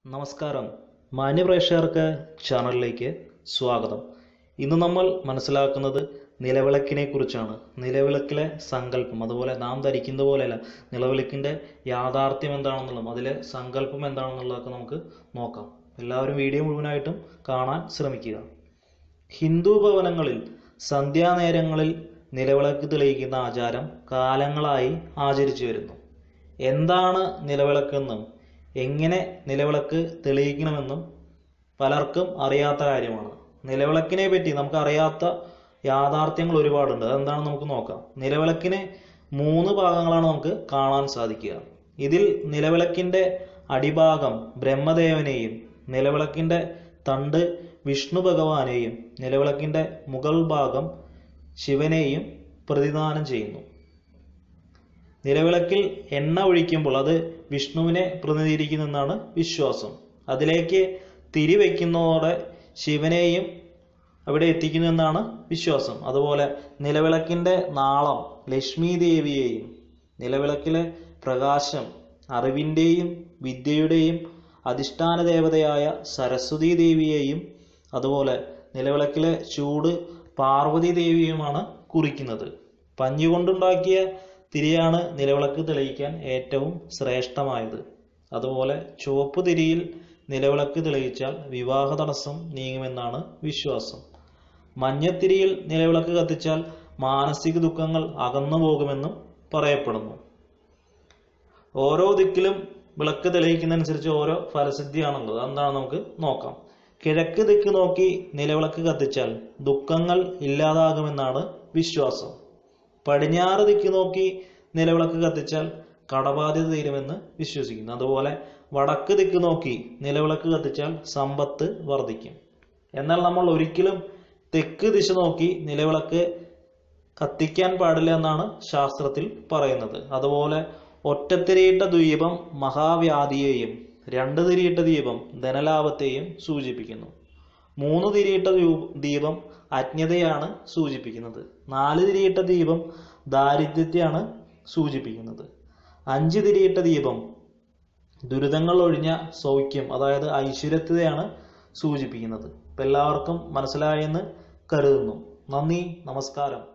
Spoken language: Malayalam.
നമസ്കാരം മാന്യപ്രേക്ഷകർക്ക് ചാനലിലേക്ക് സ്വാഗതം ഇന്ന് നമ്മൾ മനസ്സിലാക്കുന്നത് നിലവിളക്കിനെ കുറിച്ചാണ് നിലവിളക്കിലെ സങ്കല്പം അതുപോലെ നാം ധരിക്കുന്ന പോലെയല്ല നിലവിളക്കിൻ്റെ യാഥാർത്ഥ്യം എന്താണെന്നുള്ളതും അതിലെ സങ്കല്പം എന്താണെന്നുള്ളതൊക്കെ നമുക്ക് നോക്കാം എല്ലാവരും വീഡിയോ മുഴുവനായിട്ടും കാണാൻ ശ്രമിക്കുക ഹിന്ദു ഭവനങ്ങളിൽ സന്ധ്യാനേരങ്ങളിൽ നിലവിളക്ക് തെളിയിക്കുന്ന ആചാരം കാലങ്ങളായി ആചരിച്ചു വരുന്നു എന്താണ് നിലവിളക്കെന്നും എങ്ങനെ നിലവിളക്ക് തെളിയിക്കണമെന്നും പലർക്കും അറിയാത്ത കാര്യമാണ് നിലവിളക്കിനെ പറ്റി നമുക്ക് അറിയാത്ത യാഥാർത്ഥ്യങ്ങൾ ഒരുപാടുണ്ട് അതെന്താണെന്ന് നമുക്ക് നോക്കാം നിലവിളക്കിന് മൂന്ന് ഭാഗങ്ങളാണ് നമുക്ക് കാണാൻ സാധിക്കുക ഇതിൽ നിലവിളക്കിൻ്റെ അടിഭാഗം ബ്രഹ്മദേവനെയും നിലവിളക്കിൻ്റെ തണ്ട് വിഷ്ണു ഭഗവാനെയും നിലവിളക്കിൻ്റെ മുകൾ ഭാഗം ശിവനെയും പ്രതിദാനം ചെയ്യുന്നു നിലവിളക്കിൽ എണ്ണ ഒഴിക്കുമ്പോൾ അത് വിഷ്ണുവിനെ പ്രതിനിധീകരിക്കുന്നെന്നാണ് വിശ്വാസം അതിലേക്ക് തിരി വയ്ക്കുന്നതോടെ ശിവനെയും അവിടെ എത്തിക്കുന്നു എന്നാണ് വിശ്വാസം അതുപോലെ നിലവിളക്കിൻ്റെ നാളം ലക്ഷ്മി ദേവിയെയും നിലവിളക്കിലെ പ്രകാശം അറിവിൻ്റെയും വിദ്യയുടെയും അധിഷ്ഠാന ദേവതയായ സരസ്വതി ദേവിയെയും അതുപോലെ നിലവിളക്കിലെ ചൂട് പാർവതി ദേവിയുമാണ് കുറിക്കുന്നത് പഞ്ഞു കൊണ്ടുണ്ടാക്കിയ തിരിയാണ് നിലവിളക്ക് തെളിയിക്കാൻ ഏറ്റവും ശ്രേഷ്ഠമായത് അതുപോലെ ചുവപ്പ് തിരിയിൽ നിലവിളക്ക് തെളിയിച്ചാൽ വിവാഹ തടസ്സം നീങ്ങുമെന്നാണ് വിശ്വാസം മഞ്ഞത്തിരിയിൽ നിലവിളക്ക് കത്തിച്ചാൽ മാനസിക ദുഃഖങ്ങൾ അകന്നു പോകുമെന്നും പറയപ്പെടുന്നു ഓരോ ദിക്കിലും വിളക്ക് തെളിയിക്കുന്നതനുസരിച്ച് ഓരോ ഫലസിദ്ധിയാണുള്ളത് എന്താണ് നമുക്ക് നോക്കാം കിഴക്ക് ദിക്ക് നോക്കി നിലവിളക്ക് കത്തിച്ചാൽ ദുഃഖങ്ങൾ ഇല്ലാതാകുമെന്നാണ് വിശ്വാസം പടിഞ്ഞാറ് ദിക്ക് നോക്കി നിലവിളക്ക് കത്തിച്ചാൽ കടബാധ്യത തീരുമെന്ന് വിശ്വസിക്കുന്നു അതുപോലെ വടക്ക് ദിക്ക് നോക്കി നിലവിളക്ക് കത്തിച്ചാൽ സമ്പത്ത് വർദ്ധിക്കും എന്നാൽ നമ്മൾ ഒരിക്കലും തെക്ക് ദിശ നോക്കി നിലവിളക്ക് കത്തിക്കാൻ പാടില്ല എന്നാണ് ശാസ്ത്രത്തിൽ പറയുന്നത് അതുപോലെ ഒറ്റത്തിരിയിട്ട ദീപം മഹാവ്യാധിയെയും രണ്ട് തിരിയിട്ട ദീപം ധനലാഭത്തെയും സൂചിപ്പിക്കുന്നു മൂന്ന് തിരിയിട്ട ദീപം അജ്ഞതയാണ് സൂചിപ്പിക്കുന്നത് നാല് തിരിയിട്ട ദീപം ദാരിദ്ര്യത്തെയാണ് സൂചിപ്പിക്കുന്നത് അഞ്ച് തിരിയിട്ട ദീപം ദുരിതങ്ങൾ ഒഴിഞ്ഞ സൗഖ്യം അതായത് ഐശ്വര്യത്തെയാണ് സൂചിപ്പിക്കുന്നത് ഇപ്പം എല്ലാവർക്കും മനസ്സിലായെന്ന് കരുതുന്നു നന്ദി നമസ്കാരം